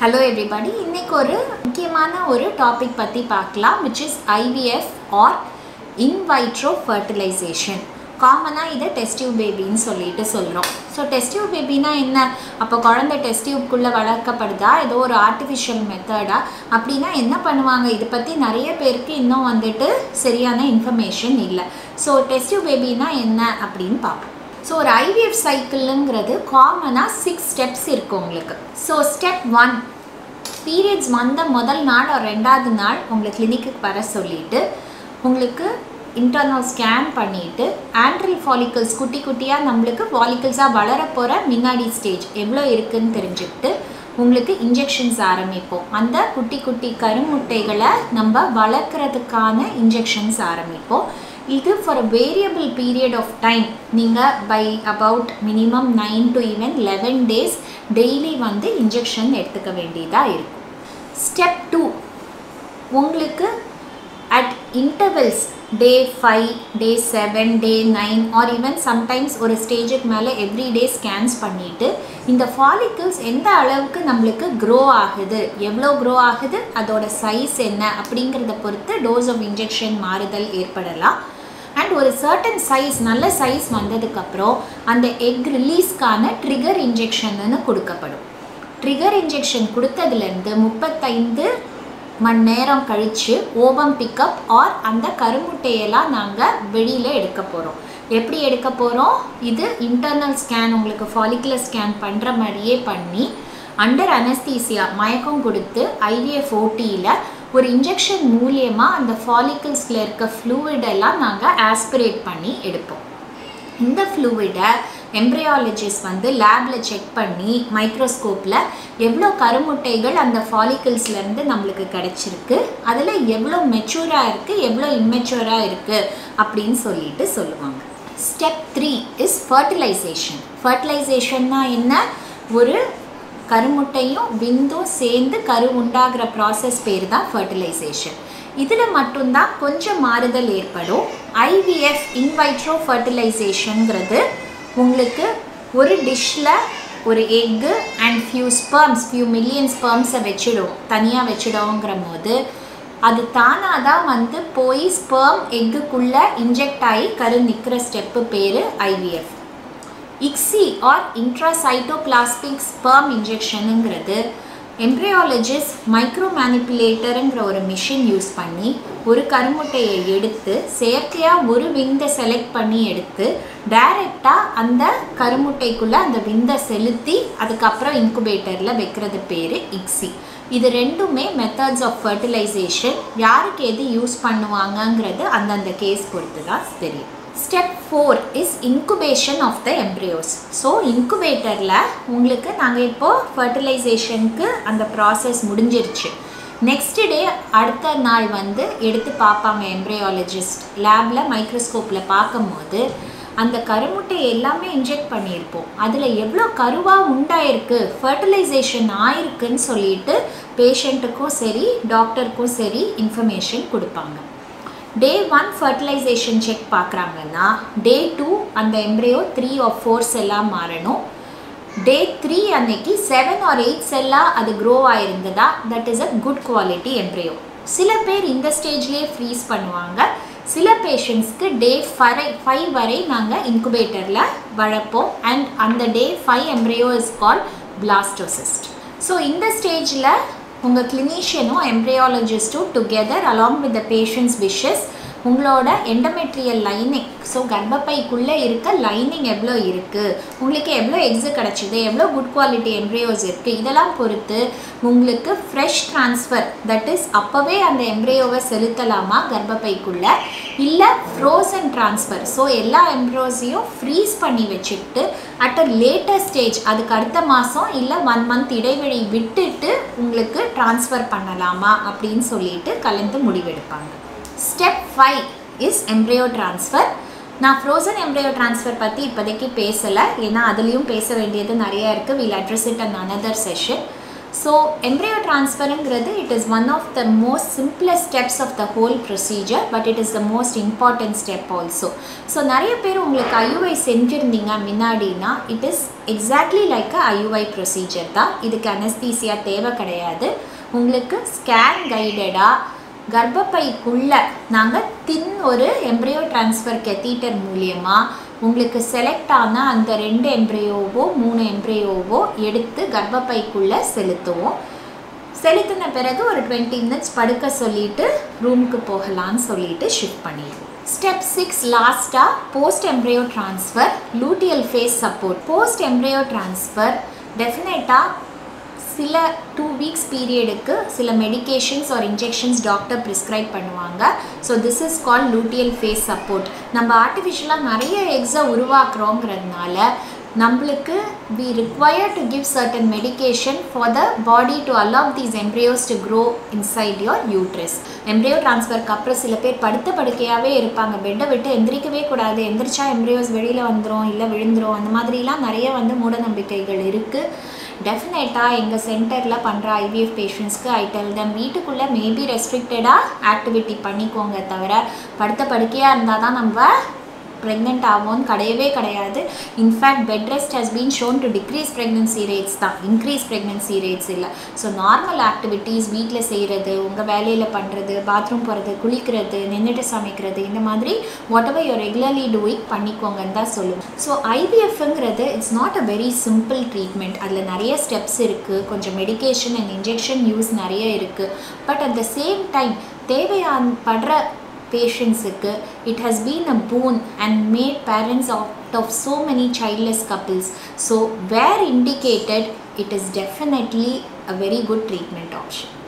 hello everybody இன்னைக்கு ஒரு முக்கியமான ஒரு டாபிக் பற்றி பார்க்கலாம் which is IVF or in vitro fertilization காமனாக இதை டெஸ்டியூப் பேபின்னு சொல்லிட்டு சொல்கிறோம் ஸோ டெஸ்டியூப் பேபினா என்ன அப்போ குழந்தை டெஸ்டியூப்குள்ளே வளர்க்கப்படுதா ஏதோ ஒரு ஆர்டிஃபிஷியல் மெத்தடா அப்படின்னா என்ன பண்ணுவாங்க இதை பற்றி நிறைய பேருக்கு இன்னும் வந்துட்டு சரியான இன்ஃபர்மேஷன் இல்லை ஸோ டெஸ்டியூப் பேபினா என்ன அப்படின்னு பார்ப்போம் ஸோ ஒரு ஐவிஎஃப் சைக்கிளுங்கிறது காமனாக சிக்ஸ் ஸ்டெப்ஸ் இருக்குது உங்களுக்கு ஸோ ஸ்டெப் ஒன் பீரியட்ஸ் வந்த முதல் நாள் ஒரு ரெண்டாவது நாள் உங்களை கிளினிக்கு வர சொல்லிட்டு உங்களுக்கு இன்டர்னல் ஸ்கேன் பண்ணிவிட்டு ஆண்ட்ரல் ஃபாலிக்கல்ஸ் குட்டி குட்டியாக நம்மளுக்கு ஃபாலிக்கல்ஸாக வளர போகிற முன்னாடி ஸ்டேஜ் எவ்வளோ இருக்குன்னு தெரிஞ்சுக்கிட்டு உங்களுக்கு இன்ஜெக்ஷன்ஸ் ஆரம்பிப்போம் அந்த குட்டி குட்டி கருமுட்டைகளை நம்ம வளர்க்குறதுக்கான இன்ஜெக்ஷன்ஸ் ஆரம்பிப்போம் இது for a variable period of time நீங்கள் by about minimum nine to even eleven days daily வந்து இன்ஜெக்ஷன் எடுத்துக்க வேண்டியதாக இருக்கும் ஸ்டெப் டூ உங்களுக்கு at intervals day five day seven day nine or even sometimes ஒரு ஸ்டேஜுக்கு மேலே எவ்ரி டே ஸ்கேன்ஸ் பண்ணிவிட்டு இந்த ஃபாலிக்கிள்ஸ் எந்த அளவுக்கு நம்மளுக்கு க்ரோ ஆகுது எவ்வளோ க்ரோ ஆகுது அதோட சைஸ் என்ன அப்படிங்கிறத பொறுத்து டோஸ் ஆஃப் இன்ஜெக்ஷன் மாறுதல் ஏற்படலாம் அண்ட் ஒரு சர்டன் சைஸ் நல்ல சைஸ் வந்ததுக்கப்புறம் அந்த எக் ரிலீஸ்க்கான ட்ரிகர் இன்ஜெக்ஷன்னு கொடுக்கப்படும் ட்ரிகர் இன்ஜெக்ஷன் கொடுத்ததுலேருந்து முப்பத்தைந்து மணி நேரம் கழித்து ஓபம் பிக்கப் ஆர் அந்த கருமுட்டையெல்லாம் நாங்கள் வெளியில் எடுக்க போகிறோம் எப்படி எடுக்க போகிறோம் இது இன்டர்னல் ஸ்கேன் உங்களுக்கு ஃபாலிகுலர் ஸ்கேன் பண்ணுற மாதிரியே பண்ணி அண்டர் அனஸ்தீசியா மயக்கம் கொடுத்து ஐவிஎஃப் ஓடியில் ஒரு இன்ஜெக்ஷன் மூலியமாக அந்த ஃபாலிக்கிள்ஸில் இருக்க ஃப்ளூவிடெல்லாம் நாங்கள் ஆஸ்பிரேட் பண்ணி எடுப்போம் இந்த ஃப்ளூவிடை எம்ப்ரியாலஜிஸ்ட் வந்து லேபில் செக் பண்ணி மைக்ரோஸ்கோப்பில் எவ்வளோ கருமுட்டைகள் அந்த ஃபாலிக்கிள்ஸ்லேருந்து நம்மளுக்கு கிடச்சிருக்கு அதில் எவ்வளோ மெச்சூராக இருக்குது எவ்வளோ இம்மெச்சூராக இருக்குது அப்படின்னு சொல்லிட்டு சொல்லுவாங்க ஸ்டெப் த்ரீ இஸ் ஃபர்டிலைசேஷன் ஃபர்டிலைசேஷன்னா என்ன ஒரு கருமுட்டையும் விந்தும் சேர்ந்து கரு உண்டாகிற ப்ராசஸ் பேர் தான் ஃபர்டிலைசேஷன் இதில் மட்டும்தான் கொஞ்சம் மாறுதல் ஏற்படும் ஐவிஎஃப் இன்வைட்ரோ ஃபர்டிலைசேஷனுங்கிறது உங்களுக்கு ஒரு டிஷ்ஷில் ஒரு egg and few sperms few million ஸ்பர்ம்ஸை வச்சிடும் தனியாக வச்சிடுவோங்கிற போது அது தானாக தான் வந்து போய் ஸ்பெர்ம் எக்குக்குள்ளே இன்ஜெக்ட் ஆகி கரு நிற்கிற ஸ்டெப்பு பேர் IVF ICSI or intracytoplasmic sperm இன்ஜெக்ஷனுங்கிறது எம்ப்ரியாலஜிஸ்ட் மைக்ரோ மேனிப்புலேட்டருங்கிற ஒரு மிஷின் யூஸ் பண்ணி ஒரு கருமுட்டையை எடுத்து செயற்கையாக ஒரு விந்தை செலக்ட் பண்ணி எடுத்து டைரெக்டாக அந்த கருமுட்டைக்குள்ளே அந்த விந்தை செலுத்தி அதுக்கப்புறம் இன்குபேட்டரில் வைக்கிறது பேர் இக்ஸி இது ரெண்டுமே மெத்தட்ஸ் ஆஃப் ஃபர்டிலைசேஷன் யாருக்கு எது யூஸ் பண்ணுவாங்கங்கிறது அந்தந்த கேஸ் பொறுத்து தான் தெரியும் step four is incubation of the embryos so இன்குபேட்டரில் உங்களுக்கு நாங்கள் இப்போது ஃபர்டிலைசேஷனுக்கு அந்த ப்ராசஸ் முடிஞ்சிருச்சு நெக்ஸ்ட் டே அடுத்த நாள் வந்து எடுத்து பார்ப்பாங்க எம்ப்ரியாலஜிஸ்ட் லேபில் மைக்ரோஸ்கோப்பில் பார்க்கும்போது அந்த கருமுட்டை எல்லாமே இன்ஜெக்ட் பண்ணியிருப்போம் அதில் எவ்வளோ கருவாக உண்டாயிருக்கு ஃபர்டிலைசேஷன் ஆயிருக்குன்னு சொல்லிட்டு பேஷண்ட்டுக்கும் சரி டாக்டருக்கும் சரி இன்ஃபர்மேஷன் கொடுப்பாங்க டே ஒன் ஃபர்டிலைசேஷன் செக் பார்க்குறாங்கன்னா டே டூ அந்த எம்ப்ரியோ த்ரீ ஆர் ஃபோர் செல்லாக மாறணும் டே த்ரீ அன்னைக்கு செவன் ஆர் எயிட் செல்லாக அது க்ரோ ஆயிருந்ததா that is a good quality embryo சில பேர் இந்த ஸ்டேஜ்லேயே ஃப்ரீஸ் பண்ணுவாங்க சில பேஷண்ட்ஸ்க்கு டே ஃபரை ஃபைவ் வரை நாங்கள் இன்குபேட்டரில் வளர்ப்போம் அண்ட் அந்த day five embryo is call blastocyst so இந்த ஸ்டேஜில் உங்கள் கிளினிஷியனும் எம்ப்ரியாலஜிஸ்ட்டும் together along with the patients wishes உங்களோட எண்டமெட்ரியல் லைனிங் ஸோ கர்ப்பப்பைக்குள்ளே இருக்க லைனிங் எவ்வளோ இருக்குது உங்களுக்கு எவ்வளோ எக்ஸு கிடச்சிது எவ்வளோ குட் குவாலிட்டி எம்ப்ரியோஸ் இருக்குது இதெல்லாம் பொறுத்து உங்களுக்கு ஃப்ரெஷ் ட்ரான்ஸ்ஃபர் தட் இஸ் அப்போவே அந்த எம்ப்ரியோவை செலுத்தலாமா கர்ப்பப்பைக்குள்ளே இல்லை ஃப்ரோசன் ட்ரான்ஸ்ஃபர் ஸோ எல்லா எம்ப்ரியோஸையும் ஃப்ரீஸ் பண்ணி வச்சுக்கிட்டு அட் அ லேட்டர் ஸ்டேஜ் அதுக்கு அடுத்த மாதம் இல்லை ஒன் மந்த் இடைவெளி விட்டுட்டு உங்களுக்கு ட்ரான்ஸ்ஃபர் பண்ணலாமா அப்படின்னு சொல்லிட்டு கலந்து முடிவெடுப்பாங்க step five is embryo transfer நான் ஃப்ரோசன் எம்ப்ரியோ ட்ரான்ஸ்ஃபர் பற்றி இப்போதைக்கு பேசலை ஏன்னா அதுலேயும் பேச வேண்டியது நிறையா இருக்குது will address it in another session so embryo ட்ரான்ஸ்ஃபருங்கிறது it is one of the most simplest steps of the whole procedure but it is the most important step also so நிறைய பேர் உங்களுக்கு ஐயுஐ செஞ்சுருந்தீங்க முன்னாடினா it is exactly like a IUI procedure தான் இதுக்கு anaesthesia தேவை கிடையாது உங்களுக்கு ஸ்கேன் கைடடாக கர்ப்பப்பைக்குள்ளே நாங்கள் தின் ஒரு எம்ப்ரியோ ட்ரான்ஸ்ஃபர் கெத்தீட்டர் மூலியமாக உங்களுக்கு செலக்ட் ஆன அந்த ரெண்டு எம்ப்ரியோவோ மூணு எம்ப்ரியோவோ எடுத்து கர்ப்பப்பைக்குள்ளே செலுத்துவோம் செலுத்தின பிறகு ஒரு டுவெண்ட்டி மினிட்ஸ் படுக்க சொல்லிட்டு ரூமுக்கு போகலான்னு சொல்லிட்டு ஷிஃப்ட் பண்ணிடுவோம் ஸ்டெப் சிக்ஸ் லாஸ்ட்டாக post embryo transfer luteal phase support post embryo transfer டெஃபினட்டாக சில டூ வீக்ஸ் பீரியடுக்கு சில medications or injections doctor prescribe பண்ணுவாங்க so this is call luteal phase support நம்ம ஆர்டிஃபிஷியலாக நிறைய எக்ஸை உருவாக்குறோங்கிறதுனால நம்மளுக்கு we require to give certain medication for the body to allow these embryos to grow inside your uterus embryo ட்ரான்ஸ்ஃபருக்கு அப்புறம் சில பேர் படுத்த படுக்கையாகவே இருப்பாங்க பெட்டை விட்டு எந்திரிக்கவே கூடாது எந்திரிச்சா எம்ப்ரியோஸ் வெளியில் வந்துடும் இல்லை விழுந்துரும் அந்த மாதிரிலாம் நிறைய வந்து மூட நம்பிக்கைகள் இருக்குது டெஃபினட்டாக எங்கள் சென்டரில் பண்ணுற ஐவிஎஃப் பேஷண்ட்ஸ்க்கு ஐ டெல் தம் வீட்டுக்குள்ளே மேபி ரெஸ்ட்ரிக்டடாக ஆக்டிவிட்டி பண்ணிக்கோங்க தவிர படுத்த படுக்கையாக இருந்தால் தான் நம்ம ப்ரெக்னென்ட் ஆகும்னு கிடையவே கிடையாது in fact bed rest has been shown to decrease pregnancy rates தான் இன்க்ரீஸ் ப்ரெக்னன்சி ரேட்ஸ் இல்லை ஸோ நார்மல் ஆக்டிவிட்டீஸ் வீட்டில் செய்கிறது உங்கள் வேலையில் பண்ணுறது பாத்ரூம் போகிறது குளிக்கிறது நின்றுட்டு சமைக்கிறது இந்த மாதிரி whatever you're regularly doing பண்ணிக்கோங்கன்னு தான் சொல்லுவோம் ஸோ ஐவிஎஃப்ங்கிறது it's not a very simple treatment அதில் நிறைய ஸ்டெப்ஸ் இருக்குது கொஞ்சம் மெடிகேஷன் அண்ட் இன்ஜெக்ஷன் யூஸ் நிறைய இருக்குது but at the same time தேவையான படுற பேஷண்ட்ஸுக்கு it has been a boon and made parents out of so many childless couples so where indicated it is definitely a very good treatment option